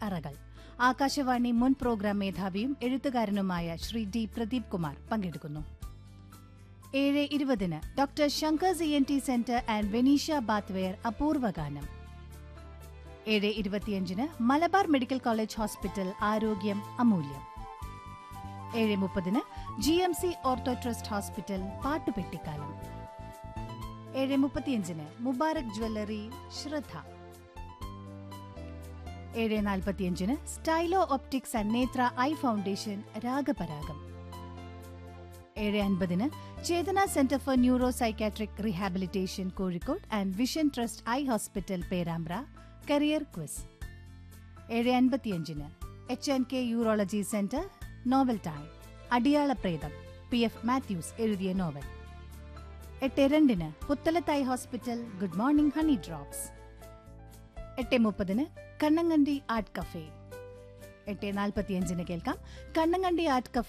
അറകൾ ആകാശവാണി മുൻ പ്രോഗ്രാം മേധാവിയും എഴുത്തുകാരനുമായ ശ്രീ ഡി പ്രദീപ് കുമാർ പങ്കെടുക്കുന്നു ഏഴ് ഇരുപതിന് doctor Shankar C N T centre and Venetia bathware അപൂർവ ഗാനം ഏഴ് ഇരുപത്തിയഞ്ചിന് മലബാർ മെഡിക്കൽ കോളേജ് ഹോസ്പിറ്റൽ ആരോഗ്യം അമൂല്യം ഏഴ് മുപ്പതിന് G M C ortho trust hospital പാട്ടുപെട്ടിക്കാലം ഏഴ് മുപ്പത്തിയഞ്ചിന് മുബാറക് ജ്വല്ലറി ശ്രദ്ധ ഏഴ് നാൽപ്പത്തിയഞ്ചിന് stylo optics and Netra eye foundation രാഗപരാഗം ഏഴ് അൻപതിന് Chetana centre for neuro psychiatric rehabilitation Kozhikode and vision trust eye hospital Perambra career quiz ഏഴ് അൻപത്തിയഞ്ചിന് H N K urology centre novel time അടിയാള പ്രേതം പി എഫ് മാത്യൂസ് എഴുതിയ നോവൽ എട്ട് രണ്ടിന് പുത്തലത്തായി hospital good morning honey drops എട്ട് മുപ്പതിന് കണ്ണങ്കണ്ടി ആർട്ട് കഫേ എട്ട് നാൽപ്പത്തിയഞ്ചിന് കേൾക്കാം കണ്ണങ്കണ്ടി ആർട്ട് കഫേ